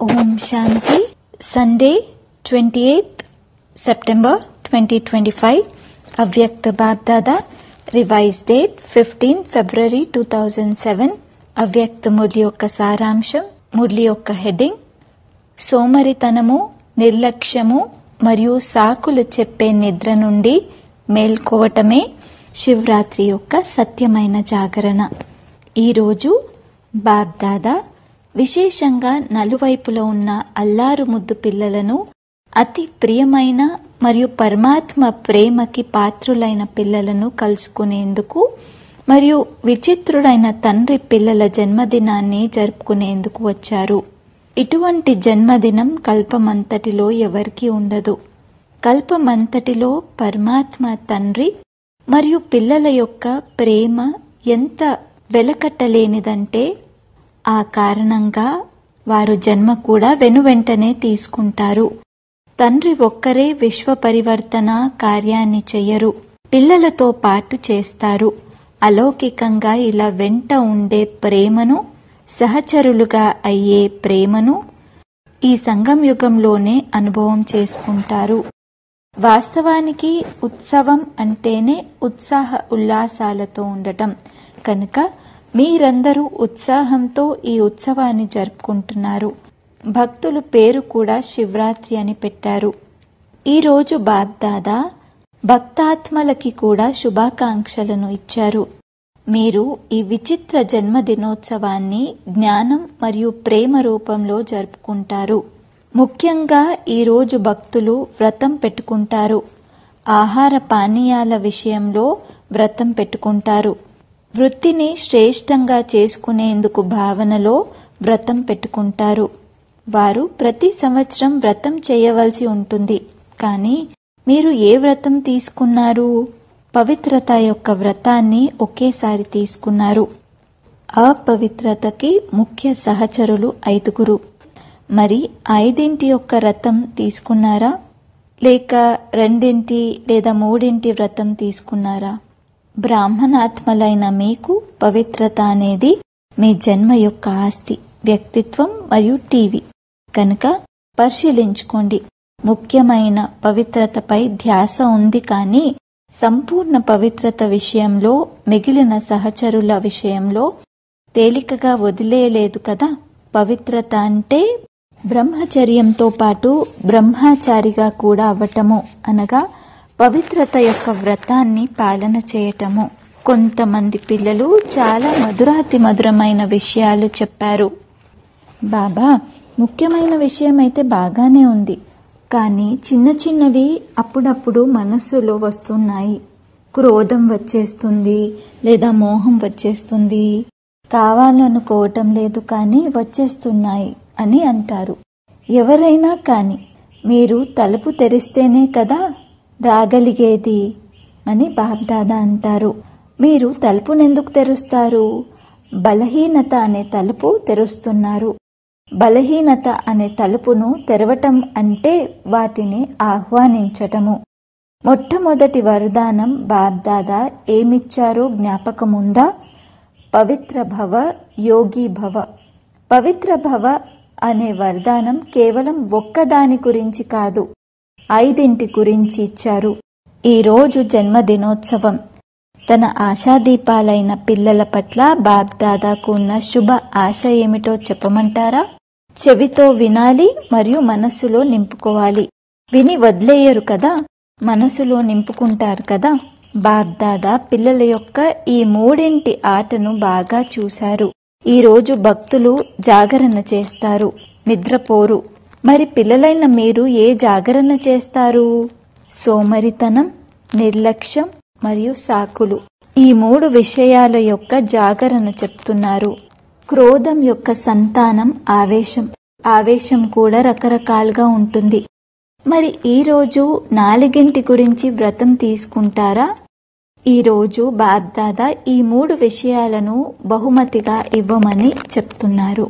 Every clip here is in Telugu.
ఓం Shanti Sunday twenty eighth September twenty twenty five Avyakt BapDada revise date fifteen February two thousand seven Avyakt Murli యొక్క సారాంశం మురళి యొక్క హెడ్డింగ్ సోమరితనము నిర్లక్ష్యము మరియు సాకులు చెప్పే నిద్ర నుండి మేల్కోవటమే శివరాత్రి యొక్క సత్యమైన జాగరణ ఈరోజు బాబ్దాదా విశేషంగా నలువైపులో ఉన్న అల్లారు ముద్దు పిల్లలను అతి ప్రియమైన మరియు పరమాత్మ ప్రేమకి పాత్రులైన పిల్లలను కలుసుకునేందుకు మరియు విచిత్రుడైన తండ్రి పిల్లల జన్మదినాన్ని జరుపుకునేందుకు వచ్చారు ఇటువంటి జన్మదినం కల్పమంతటిలో ఎవరికీ ఉండదు కల్పమంతటిలో పరమాత్మ తండ్రి మరియు పిల్లల యొక్క ప్రేమ ఎంత వెలకట్టలేనిదంటే ఆ కారణంగా వారు జన్మ కూడా వెనువెంటనే తీసుకుంటారు తండ్రి ఒక్కరే విశ్వ పరివర్తన కార్యాన్ని చెయ్యరు పిల్లలతో పాటు చేస్తారు అలౌకికంగా ఇలా వెంట ఉండే ప్రేమను సహచరులుగా అయ్యే ప్రేమను ఈ సంగం యుగంలోనే అనుభవం చేసుకుంటారు వాస్తవానికి ఉత్సవం అంటేనే ఉత్సాహ ఉల్లాసాలతో ఉండటం కనుక మీరందరూ ఉత్సాహంతో ఈ ఉత్సవాన్ని జరుపుకుంటున్నారు భక్తులు పేరు కూడా శివరాత్రి అని పెట్టారు ఈరోజు బాబ్దాదా భక్తాత్మలకి కూడా శుభాకాంక్షలను ఇచ్చారు మీరు ఈ విచిత్ర జన్మదినోత్సవాన్ని జ్ఞానం మరియు ప్రేమ రూపంలో జరుపుకుంటారు ముఖ్యంగా ఈరోజు భక్తులు వ్రతం పెట్టుకుంటారు ఆహార పానీయాల విషయంలో వ్రతం పెట్టుకుంటారు వృత్తిని శ్రేష్టంగా చేసుకునేందుకు భావనలో వ్రతం పెట్టుకుంటారు వారు ప్రతి సంవత్సరం వ్రతం చేయవలసి ఉంటుంది కానీ మీరు ఏ వ్రతం తీసుకున్నారు పవిత్రత యొక్క వ్రతాన్ని ఒకేసారి తీసుకున్నారు అపవిత్రతకి ముఖ్య సహచరులు ఐదుగురు మరి ఐదింటి యొక్క వ్రతం తీసుకున్నారా లేక రెండింటి లేదా మూడింటి వ్రతం తీసుకున్నారా బ్రాహ్మణాత్మలైన మీకు పవిత్రత అనేది మీ జన్మ యొక్క ఆస్తి వ్యక్తిత్వం మరియు టీవీ కనుక పరిశీలించుకోండి ముఖ్యమైన పవిత్రతపై ధ్యాస ఉంది కానీ సంపూర్ణ పవిత్రత విషయంలో మిగిలిన సహచరుల విషయంలో తేలికగా వదిలేయలేదు కదా పవిత్రత అంటే బ్రహ్మచర్యంతో పాటు బ్రహ్మచారిగా కూడా అవ్వటము అనగా పవిత్రత యొక్క వ్రతాన్ని పాలన చేయటము కొంతమంది పిల్లలు చాలా మధురాతి మధురమైన విషయాలు చెప్పారు బాబా ముఖ్యమైన విషయం అయితే బాగానే ఉంది కానీ చిన్న చిన్నవి అప్పుడప్పుడు మనస్సులో వస్తున్నాయి క్రోధం వచ్చేస్తుంది లేదా మోహం వచ్చేస్తుంది కావాలనుకోవటం లేదు కానీ వచ్చేస్తున్నాయి అని అంటారు ఎవరైనా కానీ మీరు తలుపు తెరిస్తేనే కదా రాగలిగేది అని బాబ్దాదా అంటారు మీరు తలుపునెందుకు తెరుస్తారు బలహీనత అనే తలుపు తెరుస్తున్నారు బలహీనత అనే తలుపును తెరవటం అంటే వాటిని ఆహ్వానించటము మొట్టమొదటి వరదానం బాబ్దాదా ఏమిచ్చారో జ్ఞాపకముందా పవిత్ర భవ యోగి భవ పవిత్ర భవ అనే వరదానం కేవలం ఒక్కదాని గురించి కాదు ఐదింటి గురించి ఇచ్చారు ఈరోజు జన్మదినోత్సవం తన ఆశాదీపాలైన పిల్లల పట్ల బాబ్దాదాకు ఉన్న శుభ ఆశ ఏమిటో చెప్పమంటారా చెవితో వినాలి మరియు మనస్సులో నింపుకోవాలి విని వదిలేయరు కదా మనసులో నింపుకుంటారు కదా బాబ్దాదా పిల్లల యొక్క ఈ మూడింటి ఆటను బాగా చూశారు ఈరోజు భక్తులు జాగరణ చేస్తారు నిద్రపోరు మరి పిల్లలైన మీరు ఏ జాగరణ చేస్తారు సోమరితనం నిర్లక్ష్యం మరియు సాకులు ఈ మూడు విషయాల యొక్క జాగరణ చెప్తున్నారు క్రోధం యొక్క సంతానం ఆవేశం ఆవేశం కూడా రకరకాలుగా ఉంటుంది మరి ఈరోజు నాలుగింటి గురించి వ్రతం తీసుకుంటారా ఈరోజు బాబ్దాదా ఈ మూడు విషయాలను బహుమతిగా ఇవ్వమని చెప్తున్నారు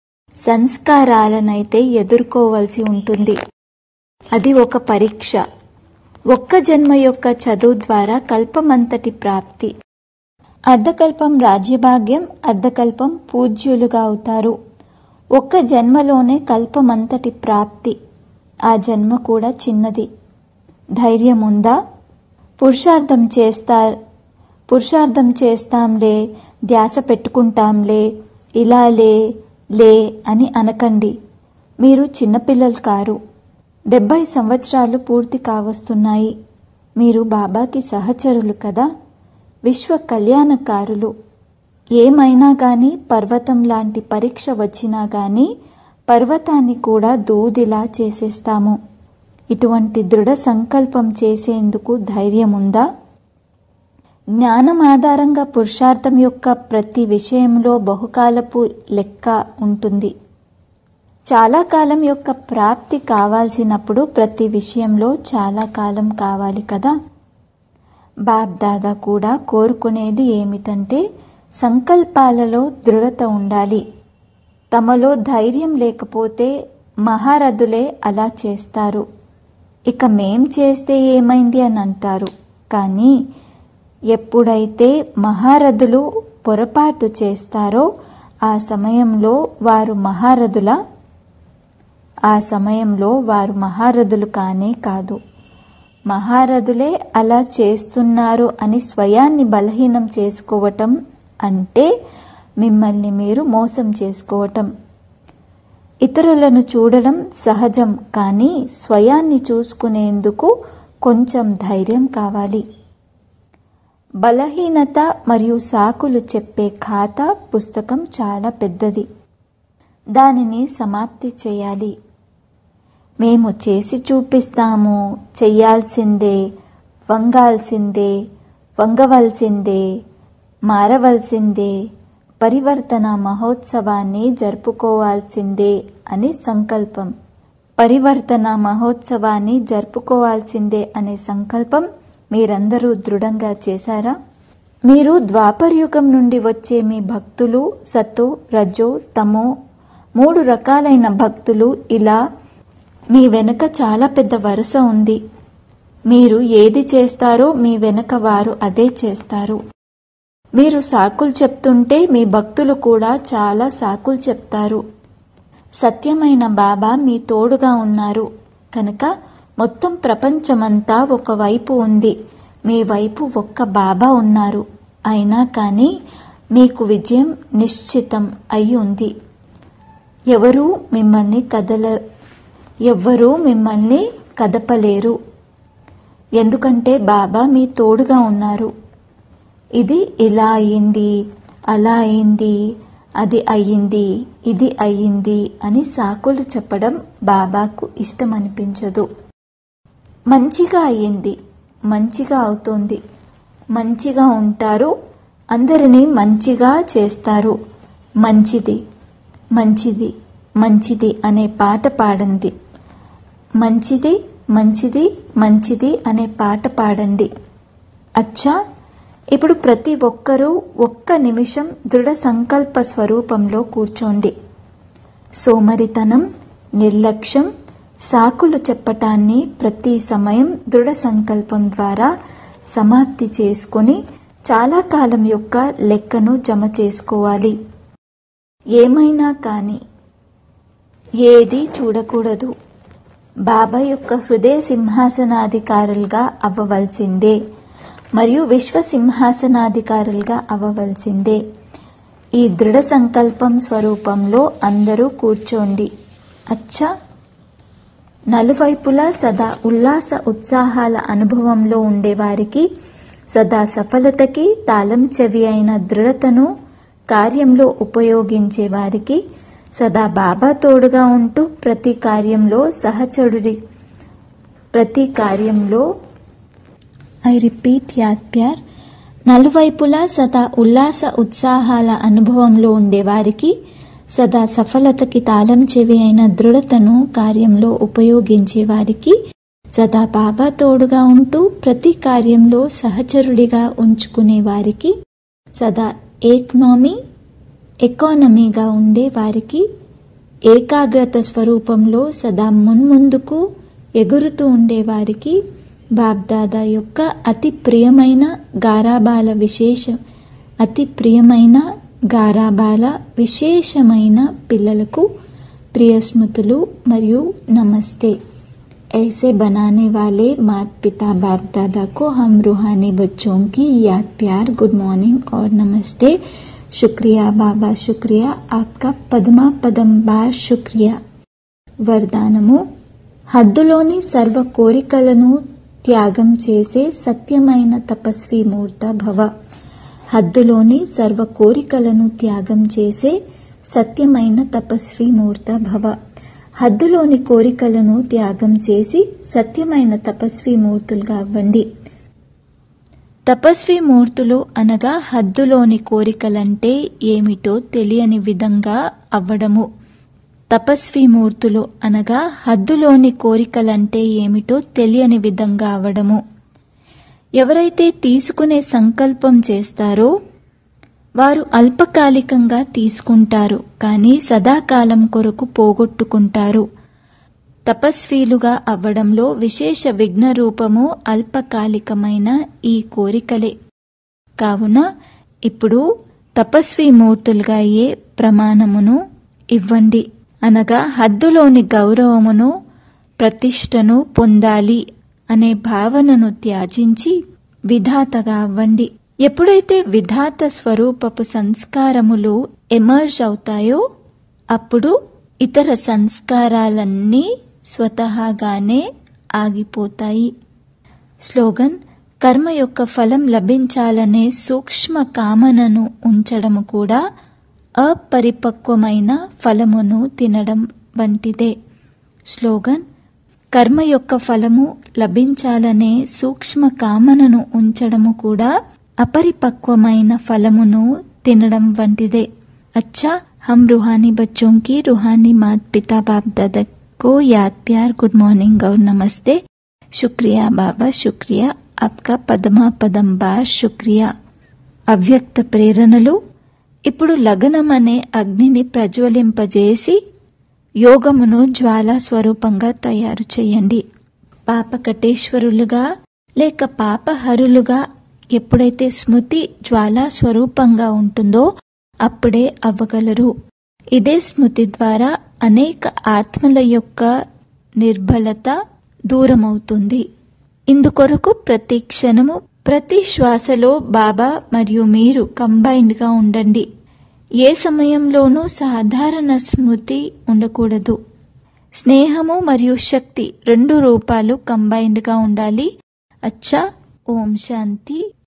సంస్కారాలనైతే ఎదుర్కోవలసి ఉంటుంది అది ఒక పరీక్ష ఒక్క జన్మ యొక్క చదువు ద్వారా కల్పమంతటి ప్రాప్తి అర్ధకల్పం రాజ్యభాగ్యం అర్ధకల్పం పూజ్యులుగా అవుతారు ఒక్క జన్మలోనే కల్పమంతటి ప్రాప్తి ఆ జన్మ కూడా చిన్నది ధైర్యం ఉందా పురుషార్థం చేస్తా పురుషార్థం చేస్తాంలే ధ్యాస పెట్టుకుంటాంలే ఇలా లే లే అని అనకండి మీరు చిన్నపిల్లలు కారు డెబ్బై సంవత్సరాలు పూర్తి కావస్తున్నాయి మీరు బాబాకి సహచరులు కదా విశ్వ కళ్యాణకారులు ఏమైనా కానీ పర్వతం లాంటి పరీక్ష వచ్చినా కానీ పర్వతాన్ని కూడా దూదిలా చేసేస్తాము ఇటువంటి దృఢ సంకల్పం చేసేందుకు ధైర్యం ఉందా జ్ఞానం ఆధారంగా పురుషార్థం యొక్క ప్రతి విషయంలో బహుకాలపు లెక్క ఉంటుంది చాలా కాలం యొక్క ప్రాప్తి కావాల్సినప్పుడు ప్రతి విషయంలో చాలా కాలం కావాలి కదా బాబ్ దాదా కూడా కోరుకునేది ఏమిటంటే సంకల్పాలలో దృఢత ఉండాలి తమలో ధైర్యం లేకపోతే మహారథులే అలా చేస్తారు ఇక మేం చేస్తే ఏమైంది అని అంటారు కానీ ఎప్పుడైతే మహారథులు పొరపాటు చేస్తారో ఆ సమయంలో వారు మహారథుల ఆ సమయంలో వారు మహారథులు కానే కాదు మహారథులే అలా చేస్తున్నారు అని స్వయాన్ని బలహీనం చేసుకోవటం అంటే మిమ్మల్ని మీరు మోసం చేసుకోవటం ఇతరులను చూడడం సహజం కానీ స్వయాన్ని చూసుకునేందుకు కొంచెం ధైర్యం కావాలి బలహీనత మరియు సాకులు చెప్పే ఖాతా పుస్తకం చాలా పెద్దది దానిని సమాప్తి చేయాలి మేము చేసి చూపిస్తాము చెయ్యాల్సిందే వంగాల్సిందే వంగవలసిందే మారవలసిందే పరివర్తన మహోత్సవాన్ని జరుపుకోవాల్సిందే అని సంకల్పం పరివర్తన మహోత్సవాన్ని జరుపుకోవాల్సిందే అనే సంకల్పం మీరందరూ దృఢంగా చేశారా మీరు ద్వాపరయుగం నుండి వచ్చే మీ భక్తులు సతో రజో తమో మూడు రకాలైన భక్తులు ఇలా మీ వెనుక చాలా పెద్ద వరుస ఉంది మీరు ఏది చేస్తారో మీ వెనుక వారు అదే చేస్తారు మీరు సాకులు చెప్తుంటే మీ భక్తులు కూడా చాలా సాకులు చెప్తారు సత్యమైన బాబా మీ తోడుగా ఉన్నారు కనుక మొత్తం ప్రపంచమంతా ఒకవైపు ఉంది మీ వైపు ఒక్క బాబా ఉన్నారు అయినా కానీ మీకు విజయం నిశ్చితం అయి ఉంది ఎవరూ మిమ్మల్ని కదల ఎవ్వరూ మిమ్మల్ని కదపలేరు ఎందుకంటే బాబా మీ తోడుగా ఉన్నారు ఇది ఇలా అయింది అలా అయింది అది అయ్యింది ఇది అయ్యింది అని సాకులు చెప్పడం బాబాకు ఇష్టం అనిపించదు మంచిగా అయ్యింది మంచిగా అవుతోంది మంచిగా ఉంటారు అందరినీ మంచిగా చేస్తారు మంచిది మంచిది మంచిది అనే పాట పాడండి మంచిది మంచిది మంచిది అనే పాట పాడండి అచ్చా ఇప్పుడు ప్రతి ఒక్కరూ ఒక్క నిమిషం దృఢ సంకల్ప స్వరూపంలో కూర్చోండి సోమరితనం నిర్లక్ష్యం సాకులు చెప్పటాన్ని ప్రతి సమయం దృఢ సంకల్పం ద్వారా సమాప్తి చేసుకొని చాలా కాలం యొక్క లెక్కను జమ చేసుకోవాలి ఏమైనా కానీ ఏది చూడకూడదు బాబా యొక్క హృదయ సింహాసనాధికారులుగా అవ్వవలసిందే మరియు విశ్వ సింహాసనాధికారులుగా అవ్వవలసిందే ఈ దృఢ సంకల్పం స్వరూపంలో అందరూ కూర్చోండి అచ్చా నలువైపులా సదా ఉల్లాస ఉత్సాహాల అనుభవంలో ఉండేవారికి సదా సఫలతకి తాళం చెవి అయిన దృఢతను కార్యంలో ఉపయోగించే వారికి సదా బాబా తోడుగా ఉంటూ ప్రతి కార్యంలో సహచరుడి ప్రతి కార్యంలో ఐ రిపీట్ యాద్ ప్యార్ నలువైపులా సదా ఉల్లాస ఉత్సాహాల అనుభవంలో ఉండేవారికి సదా సఫలతకి తాళం చెవి అయిన దృఢతను కార్యంలో ఉపయోగించే వారికి సదా బాబా తోడుగా ఉంటూ ప్రతి కార్యంలో సహచరుడిగా ఉంచుకునే వారికి సదా ఎకనామీ ఎకానమీగా ఉండే వారికి ఏకాగ్రత స్వరూపంలో సదా మున్ముందుకు ఎగురుతూ ఉండేవారికి బాబ్దాదా యొక్క అతి ప్రియమైన గారాబాల విశేష అతి ప్రియమైన గారాబాల విశేషమైన పిల్లలకు ప్రియ స్మృతులు మరియు నమస్తే ऐसे बनाने वाले माता पिता बाप दादा को हम रूहानी बच्चों की याद प्यार गुड मॉर्निंग और नमस्ते शुक्रिया बाबा शुक्रिया आपका పదమా పదం బార్ శుక్రియా వరదానము హద్దులోని సర్వ కోరికలను త్యాగం చేసే సత్యమైన తపస్వి మూర్త భవ హద్దులోని సర్వ కోరికలను త్యాగం చేసే సత్యమైన తపస్వి మూర్త భవ హద్దులోని కోరికలను త్యాగం చేసి సత్యమైన తపస్వి మూర్తులుగా అవ్వండి తపస్వి మూర్తులు అనగా హద్దులోని కోరికలంటే ఏమిటో తెలియని విధంగా అవ్వడము తపస్వి మూర్తులు అనగా హద్దులోని కోరికలంటే ఏమిటో తెలియని విధంగా అవ్వడము ఎవరైతే తీసుకునే సంకల్పం చేస్తారో వారు అల్పకాలికంగా తీసుకుంటారు కానీ సదాకాలం కొరకు పోగొట్టుకుంటారు తపస్వీలుగా అవ్వడంలో విశేష విఘ్న రూపము అల్పకాలికమైన ఈ కోరికలే కావున ఇప్పుడు తపస్వి మూర్తులుగా అయ్యే ప్రమాణమును ఇవ్వండి అనగా హద్దులోని గౌరవమును ప్రతిష్టను పొందాలి అనే భావనను త్యాజించి విధాతగా అవ్వండి ఎప్పుడైతే విధాత స్వరూపపు సంస్కారములు ఎమర్జ్ అవుతాయో అప్పుడు ఇతర సంస్కారాలన్నీ స్వతహాగానే ఆగిపోతాయి స్లోగన్ కర్మ యొక్క ఫలం లభించాలనే సూక్ష్మ కామనను ఉంచడము కూడా అపరిపక్వమైన ఫలమును తినడం వంటిదే స్లోగన్ కర్మ యొక్క ఫలము లభించాలనే సూక్ష్మ కామనను ఉంచడము కూడా अपरिपक्वమైన ఫలమును తినడం వంటిదే अच्छा हम रूहानी बच्चों की रूहानी मात पिता बाप दादा को याद प्यार गुड मॉर्निंग और नमस्ते शुक्रिया बाबा शुक्रिया आपका పదమా పదం బార్ శుక్రియా అవ్యక్త ప్రేరణలు ఇప్పుడు లగనం అనే అగ్నిని ప్రజ్వలింపజేసి యోగమును జ్వాలా స్వరూపంగా తయారు చేయండి పాపకటేశ్వరులుగా లేక పాపహరులుగా ఎప్పుడైతే స్మృతి జ్వాలా స్వరూపంగా ఉంటుందో అప్పుడే అవ్వగలరు ఇదే స్మృతి ద్వారా అనేక ఆత్మల యొక్క నిర్బలత దూరమవుతుంది ఇందుకొరకు ప్రతి క్షణము ప్రతి శ్వాసలో బాబా మరియు మీరు కంబైన్డ్గా ఉండండి ఏ సమయంలోనూ సాధారణ స్మృతి ఉండకూడదు స్నేహము మరియు శక్తి రెండు రూపాలు కంబైన్డ్గా ఉండాలి అచ్చా ఓం శాంతి